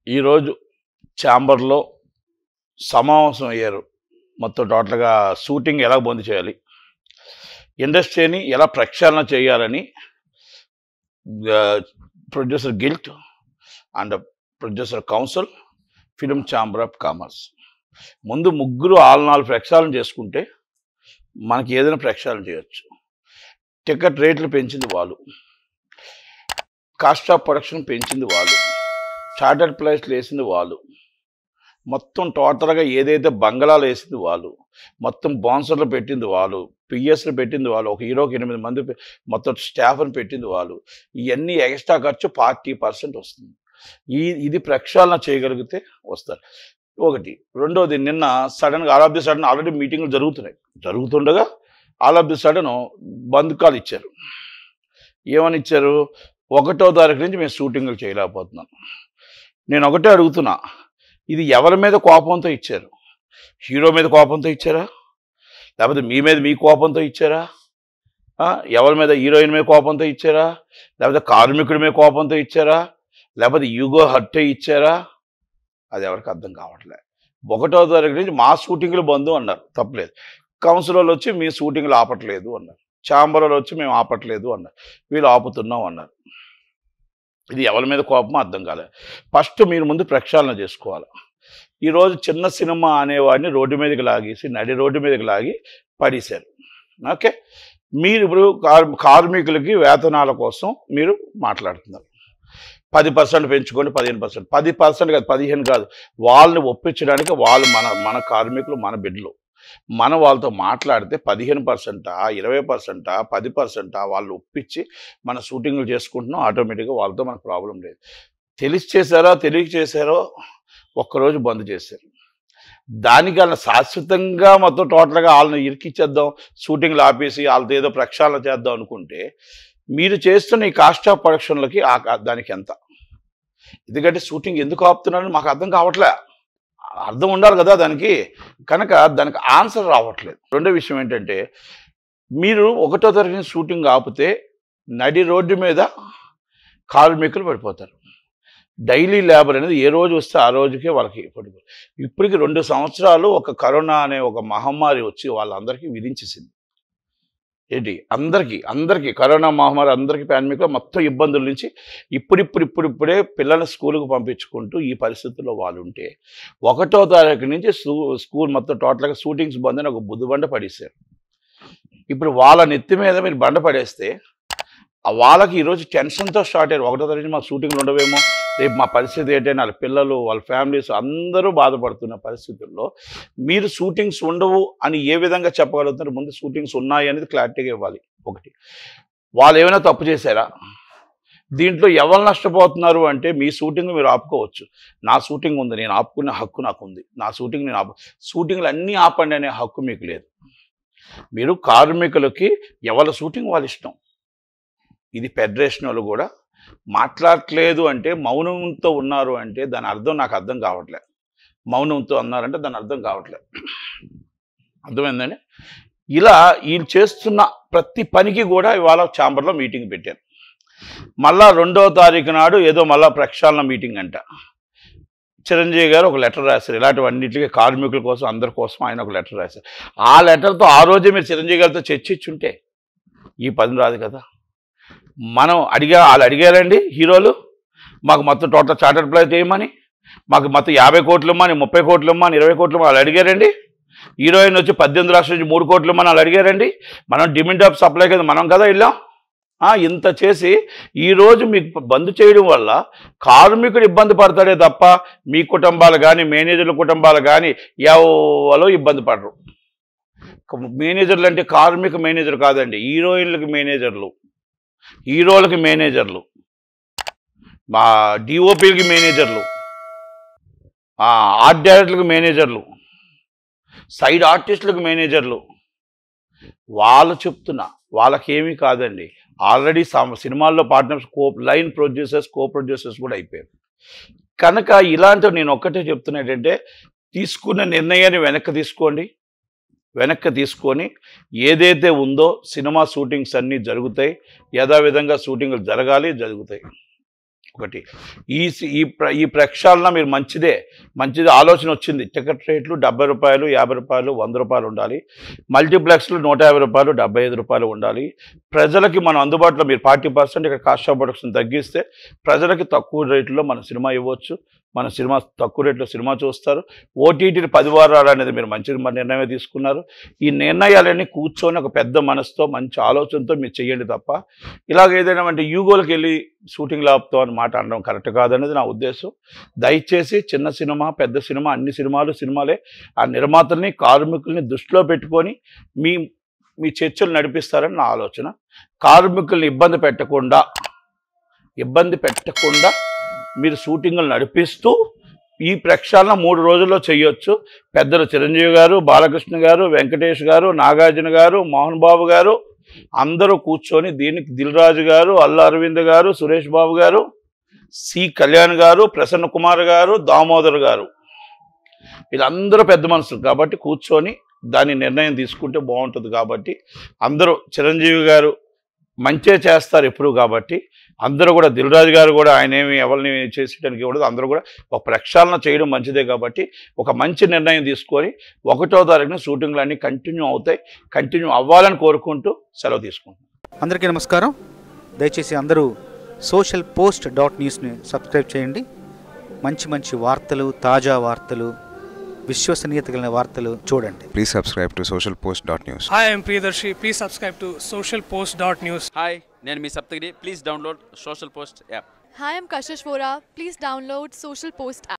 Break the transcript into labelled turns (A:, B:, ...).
A: ఈరోజు ఛాంబర్లో సమావేశం అయ్యారు మొత్తం టోటల్గా షూటింగ్ ఎలా బంద్ చేయాలి ఇండస్ట్రీని ఎలా ప్రక్షాళన చేయాలని producer guild and producer council film chamber of commerce ముందు ముగ్గురు ఆరు నాలుగు ప్రక్షాళన చేసుకుంటే మనకి ఏదైనా ప్రక్షాళన చేయొచ్చు టికెట్ రేట్లు పెంచింది వాళ్ళు కాస్ట్ ఆఫ్ ప్రొడక్షన్ పెంచింది వాళ్ళు చార్టర్డ్ ప్లేస్లు వేసింది వాళ్ళు మొత్తం టోటల్గా ఏదైతే బంగళాలు వేసింది వాళ్ళు మొత్తం బాన్సర్లు పెట్టింది వాళ్ళు పిఎస్లు పెట్టింది వాళ్ళు ఒక హీరోకి ఎనిమిది మంది పె- మొత్తం స్టాఫ్ని పెట్టింది వాళ్ళు ఇవన్నీ ఎక్స్ట్రా ఖర్చు ఫార్టీ పర్సెంట్ వస్తుంది ఈ ఇది ప్రక్షాళన చేయగలిగితే వస్తారు ఒకటి రెండోది నిన్న సడన్గా all of the sudden already మీటింగ్లు జరుగుతున్నాయి జరుగుతుండగా all of the sudden bandh call ఇచ్చారు ఏమని ఇచ్చారు ఒకటో తారీఖు నుంచి మేము షూటింగ్లు చేయలేకపోతున్నాం నేను ఒకటే అడుగుతున్నా ఇది ఎవరి మీద కోపంతో ఇచ్చారు హీరో మీద కోపంతో ఇచ్చారా లేకపోతే మీ మీద మీ కోపంతో ఇచ్చారా ఆ, ఎవరి మీద హీరోయిన్ మీద కోపంతో ఇచ్చారా లేకపోతే కార్మికుడి మీద కోపంతో ఇచ్చారా లేకపోతే యుగో హట్టే ఇచ్చారా అది ఎవరికి అర్థం కావట్లే ఒకటో తారీఖు నుంచి మా షూటింగ్లు బంధు అన్నారు తప్పలేదు కౌన్సిల్ వాళ్ళు వచ్చి మీ షూటింగ్లు ఆపట్లేదు అన్నారు ఛాంబర్ వాళ్ళు వచ్చి మేము ఆపట్లేదు అన్నారు వీళ్ళు ఆపుతున్నాం అన్నారు ఇది ఎవరి మీద కోపమో అర్థం కాలేదు ఫస్ట్ మీరు ముందు ప్రక్షాళన చేసుకోవాలి ఈరోజు చిన్న సినిమా అనేవాడిని రోడ్డు మీదకి లాగేసి నడి రోడ్డు మీదకి లాగి పడేశారు ఓకే మీరు ఇప్పుడు కార్ కార్మికులకి వేతనాల కోసం మీరు మాట్లాడుతున్నారు పది పర్సెంట్ పెంచుకోండి పదిహేను పర్సెంట్ పది పర్సెంట్ కాదు పదిహేను కాదు వాళ్ళని ఒప్పించడానికి వాళ్ళు మన మన కార్మికులు మన బిడ్డలు మనం వాళ్ళతో మాట్లాడితే పదిహేను పర్సెంటా ఇరవై పర్సెంటా పది పర్సెంటా వాళ్ళు ఒప్పించి మన షూటింగ్లు చేసుకుంటున్నాం ఆటోమేటిక్గా వాళ్ళతో మనకు ప్రాబ్లం లేదు తెలిసి చేశారో తెలియక చేశారో ఒక్కరోజు బంద్ చేశారు దానికన్నా శాశ్వతంగా మొత్తం టోటల్గా వాళ్ళని ఇరికిచ్చేద్దాం షూటింగ్లు ఆపేసి వాళ్ళతో ఏదో ప్రక్షాళన చేద్దాం అనుకుంటే మీరు చేస్తున్న ఈ కాస్ట్ ఆఫ్ ప్రొడక్షన్లకి ఆ ఆ- దానికి ఎంత ఎందుకంటే షూటింగ్ ఎందుకు ఆపుతున్నారని మాకు అర్థం కావట్లే అర్థం ఉండాలి కదా దానికి కనుక దానికి ఆన్సర్ రావట్లేదు రెండో విషయం ఏంటంటే మీరు ఒకటో తరగతి షూటింగ్ ఆపితే నడి రోడ్డు మీద కార్మికులు పడిపోతారు డైలీ లేబర్ అనేది ఏ రోజు వస్తే ఆ రోజుకే వాళ్ళకి పడిపోతుంది ఇప్పటికి రెండు సంవత్సరాలు ఒక కరోనా అనే ఒక మహమ్మారి వచ్చి వాళ్ళందరికీ విధించేసింది ఏంటి అందరికీ అందరికీ కరోనా మహమ్మారి అందరికీ పాండమిక్లో మొత్తం ఇబ్బందుల నుంచి ఇప్పుడిప్పుడు ఇప్పుడిప్పుడే పిల్లల్ని స్కూల్కి పంపించుకుంటూ ఈ పరిస్థితుల్లో వాళ్ళు ఉంటే ఒకటో తారీఖు నుంచి స్కూ- స్కూల్ మొత్తం టోటల్గా షూటింగ్స్ బంద్ అని ఒక బుద్ధి పడేశారు ఇప్పుడు వాళ్ళ నెత్తి మీద మీరు బండ పడేస్తే ఆ వాళ్ళకి ఈరోజు టెన్షన్తో స్టార్ట్ అయ్యారు ఒకటో తారీఖు మా షూటింగ్లు ఉండవేమో రేపు మా పరిస్థితి ఏంటంటే వాళ్ళ పిల్లలు వాళ్ళ ఫ్యామిలీస్ అందరూ బాధపడుతున్న పరిస్థితుల్లో మీరు షూటింగ్స్ ఉండవు అని ఏ విధంగా చెప్పగలుగుతారు ముందు షూటింగ్స్ ఉన్నాయి అనేది క్లారిటీగా ఇవ్వాలి ఒకటి వాళ్ళు ఏమైనా తప్పు చేశారా దీంట్లో ఎవరు నష్టపోతున్నారు అంటే మీ షూటింగ్ మీరు ఆపుకోవచ్చు నా షూటింగ్ ఉంది నేను ఆపుకునే హక్కు నాకు ఉంది నా షూటింగ్ నేను ఆపు షూటింగ్లు అన్నీ ఆపండి అనే హక్కు మీకు లేదు మీరు కార్మికులకి ఎవరి షూటింగ్ వాళ్ళ ఇష్టం ఇది ఫెడరేషన్ వాళ్ళు కూడా మాట్లాడట్లేదు అంటే మౌనంతో ఉన్నారు అంటే దాని అర్థం నాకు అర్థం కావట్లే మౌనంతో అన్నారంటే దాని అర్థం కావట్లే అర్థమైందండి ఇలా వీళ్ళు చేస్తున్న ప్రతి పనికి కూడా ఇవాళ ఛాంబర్లో మీటింగ్ పెట్టారు మళ్ళా రెండో తారీఖు నాడు ఏదో మళ్ళా ప్రక్షాళన మీటింగ్ అంట చిరంజీవి గారు ఒక లెటర్ రాశారు ఇలాంటివన్నిటికీ కార్మికుల కోసం అందరి కోసం ఆయన ఒక లెటర్ రాశారు ఆ లెటర్తో ఆ రోజే మీరు చిరంజీవి గారితో చర్చించుంటే ఈ పని రాదు కదా మనం అడిగా వాళ్ళు అడిగారండి హీరోలు మాకు మొత్తం టోటల్ చార్టర్ ప్లే చేయమని మాకు మొత్తం యాభై కోట్లు ఇమ్మని ముప్పై కోట్లు ఇమ్మని ఇరవై కోట్లు ఇమ్మని వాళ్ళు అడిగారండి హీరోయిన్ వచ్చి పద్దెనిమిది లక్షల నుంచి మూడు కోట్లు ఇమ్మని వాళ్ళు అడిగారండి మనం డిమాండ్ ఆఫ్ సప్లై కదా మనం కదా వెళ్ళాం ఆ, ఇంత చేసి ఈరోజు మీకు బంద్ చేయడం వల్ల కార్మికుడు ఇబ్బంది పడతాడే తప్ప మీ కుటుంబాలు కానీ మేనేజర్ల కుటుంబాలు కానీ ఎవరో ఇబ్బంది పడరు మేనేజర్లు అంటే కార్మిక మేనేజర్ కాదండి హీరోయిన్లకి మేనేజర్లు హీరోలకి మేనేజర్లు మా డిఓపీలకి మేనేజర్లు ఆ, ఆర్ట్ డైరెక్టర్లకు మేనేజర్లు సైడ్ ఆర్టిస్టులకు మేనేజర్లు వాళ్ళు చెప్తున్నా వాళ్ళకేమీ కాదండి ఆల్రెడీ సినిమాల్లో partners co line producers co producers కూడా అయిపోయారు కనుక ఇలాంటివి నేను ఒక్కటే చెప్తున్నా ఏంటంటే తీసుకున్న నిర్ణయాన్ని వెనక్కి తీసుకోండి వెనక్కి తీసుకొని ఏదైతే ఉందో సినిమా షూటింగ్స్ అన్నీ జరుగుతాయి యథావిధంగా షూటింగ్లు జరగాలి జరుగుతాయి ఒకటి ఈ సి- ఈ ప్ర ఈ ప్రక్షాళన మీరు మంచిదే మంచిది ఆలోచన వచ్చింది టికెట్ రేట్లు డెబ్బై రూపాయలు యాభై రూపాయలు వంద రూపాయలు ఉండాలి మల్టీప్లెక్స్లు నూట యాభై రూపాయలు డెబ్బై ఐదు రూపాయలు ఉండాలి ప్రజలకి మనం అందుబాటులో మీరు ఫార్టీ పర్సెంట్ ఇక్కడ కాస్ట్ ఆఫ్ ప్రొడక్షన్ తగ్గిస్తే ప్రజలకి తక్కువ రేట్లో మన సినిమా ఇవ్వచ్చు మన సినిమా తక్కువ రేట్లో సినిమా చూస్తారు ఓటీటీని పది వారాలు అనేది మీరు మంచి నిర్ణయమే తీసుకున్నారు ఈ నిర్ణయాలన్నీ కూర్చొని ఒక పెద్ద మనసుతో మంచి ఆలోచనతో మీరు చెయ్యండి తప్ప ఇలాగ ఏదైనా అంటే యూగోలకు వెళ్ళి షూటింగ్ లాపుతాం అని మాట అనడం కరెక్ట్ కాదనేది నా ఉద్దేశం దయచేసి చిన్న సినిమా పెద్ద సినిమా అన్ని సినిమాలు సినిమాలే ఆ నిర్మాతల్ని కార్మికుల్ని దృష్టిలో పెట్టుకొని మీ మీ చర్చలు నడిపిస్తారని నా ఆలోచన కార్మికుల్ని ఇబ్బంది పెట్టకుండా ఇబ్బంది పెట్టకుండా మీరు షూటింగ్లు నడిపిస్తూ ఈ ప్రక్షాళన మూడు రోజుల్లో చేయొచ్చు పెద్దలు చిరంజీవి గారు బాలకృష్ణ గారు వెంకటేష్ గారు నాగార్జున గారు మోహన్ బాబు గారు అందరూ కూర్చొని దీనికి దిల్ రాజు గారు అల్లు అరవింద్ గారు సురేష్ బాబు గారు సి కళ్యాణ్ గారు ప్రసన్న కుమార్ గారు దామోదర్ గారు వీళ్ళందరూ పెద్ద మనుషులు కాబట్టి కూర్చొని దాని నిర్ణయం తీసుకుంటే బాగుంటుంది కాబట్టి అందరూ చిరంజీవి గారు మంచే చేస్తారు ఎప్పుడు కాబట్టి అందరూ కూడా దిల్రాజు గారు కూడా ఆయన ఏమి ఎవరిని చేసేయడానికి ఇవ్వలేదు అందరూ కూడా ఒక ప్రక్షాళన చేయడం మంచిదే కాబట్టి ఒక మంచి నిర్ణయం తీసుకొని ఒకటో తారీఖున షూటింగ్లు అన్నీ కంటిన్యూ అవుతాయి కంటిన్యూ అవ్వాలని కోరుకుంటూ సెలవు తీసుకుంటాం
B: అందరికీ నమస్కారం దయచేసి అందరూ సోషల్ పోస్ట్ డాట్ న్యూస్ని సబ్స్క్రైబ్ చేయండి మంచి మంచి వార్తలు తాజా వార్తలు విశ్వసనీయత కలిగిన వార్తలు చూడండి
C: Please subscribe to socialpost.news.
D: Hi, I'm Priyadarshi. Please subscribe to socialpost.news.
E: Hi నేను మీ Saptagiri please download social post app
F: Hi, I'm Kashish Vora. Please download Social Post app.